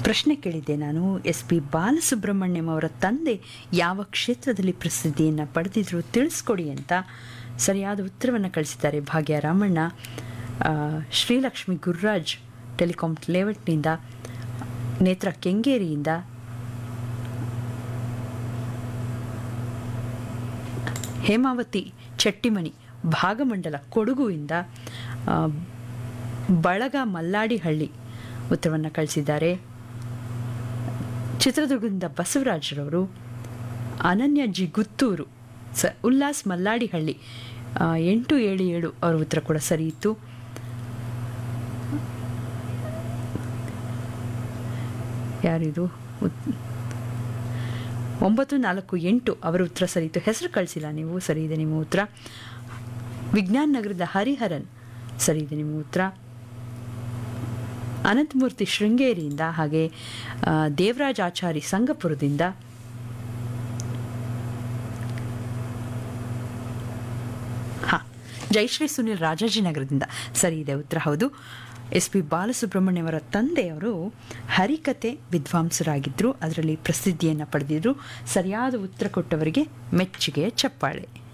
ಪ್ರಶ್ನೆ ಕೇಳಿದ್ದೆ ನಾನು ಎಸ್ ಪಿ ಬಾಲಸುಬ್ರಹ್ಮಣ್ಯಂ ಅವರ ತಂದೆ ಯಾವ ಕ್ಷೇತ್ರದಲ್ಲಿ ಪ್ರಸಿದ್ಧಿಯನ್ನು ಪಡೆದಿದ್ರು ತಿಳಿಸ್ಕೊಡಿ ಅಂತ ಸರಿಯಾದ ಉತ್ತರವನ್ನು ಕಳಿಸಿದ್ದಾರೆ ಭಾಗ್ಯ ರಾಮಣ್ಣ ಆ, ಶ್ರೀಲಕ್ಷ್ಮಿ ಗುರುರಾಜ್ ಟೆಲಿಕಾಂ ಲೇಔಟ್ನಿಂದ ನೇತ್ರ ಕೆಂಗೇರಿಯಿಂದ ಹೇಮಾವತಿ ಚೆಟ್ಟಿಮನಿ ಭಾಗಮಂಡಲ ಕೊಡಗುವಿಂದ ಆ, ಬಳಗ ಮಲ್ಲಾಡಿಹಳ್ಳಿ ಉತ್ತರವನ್ನು ಕಳಿಸಿದ್ದಾರೆ ಚಿತ್ರದುರ್ಗದಿಂದ ಬಸವರಾಜರವರು ಅನನ್ಯ ಜಿ ಗುತ್ತೂರು ಸ ಉಲ್ಲಾಸ್ ಮಲ್ಲಾಡಿಹಳ್ಳಿ ಆ, ಎಂಟು ಏಳು ಏಳು ಅವರ ಉತ್ತರ ಕೂಡ ಸರಿ ಇತ್ತು ಯಾರಿದು ಉತ್- ಒಂಬತ್ತು ನಾಲ್ಕು ಎಂಟು ಅವರ ಉತ್ತರ ಸರಿ ಇತ್ತು ಹೆಸರು ಕಳಿಸಿಲ್ಲ ನೀವು ಸರಿ ಇದೆ ನಿಮ್ಮ ಉತ್ತರ ವಿಜ್ಞಾನ ನಗರದ ಹರಿಹರನ್ ಸರಿ ಇದೆ ನಿಮ್ಮ ಉತ್ತರ ಅನಂತಮೂರ್ತಿ ಶೃಂಗೇರಿಯಿಂದ ಹಾಗೆ ಆ, ದೇವರಾಜ್ ಆಚಾರಿ ಸಂಗಪುರದಿಂದ ಹಾ ಜಯಶ್ರೀ ಸುನಿಲ್ ರಾಜಾಜಿನಗರದಿಂದ ಸರಿ ಇದೆ ಉತ್ತರ ಹೌದು ಎಸ್ ಪಿ ಬಾಲಸುಬ್ರಹ್ಮಣ್ಯವರ ತಂದೆಯವರು ಹರಿಕತೆ ವಿದ್ವಾಂಸರಾಗಿದ್ದರು ಅದರಲ್ಲಿ ಪ್ರಸಿದ್ಧಿಯನ್ನು ಪಡೆದಿದ್ದರು ಸರಿಯಾದ ಉತ್ತರ ಕೊಟ್ಟವರಿಗೆ ಮೆಚ್ಚುಗೆಯ ಚಪ್ಪಾಳೆ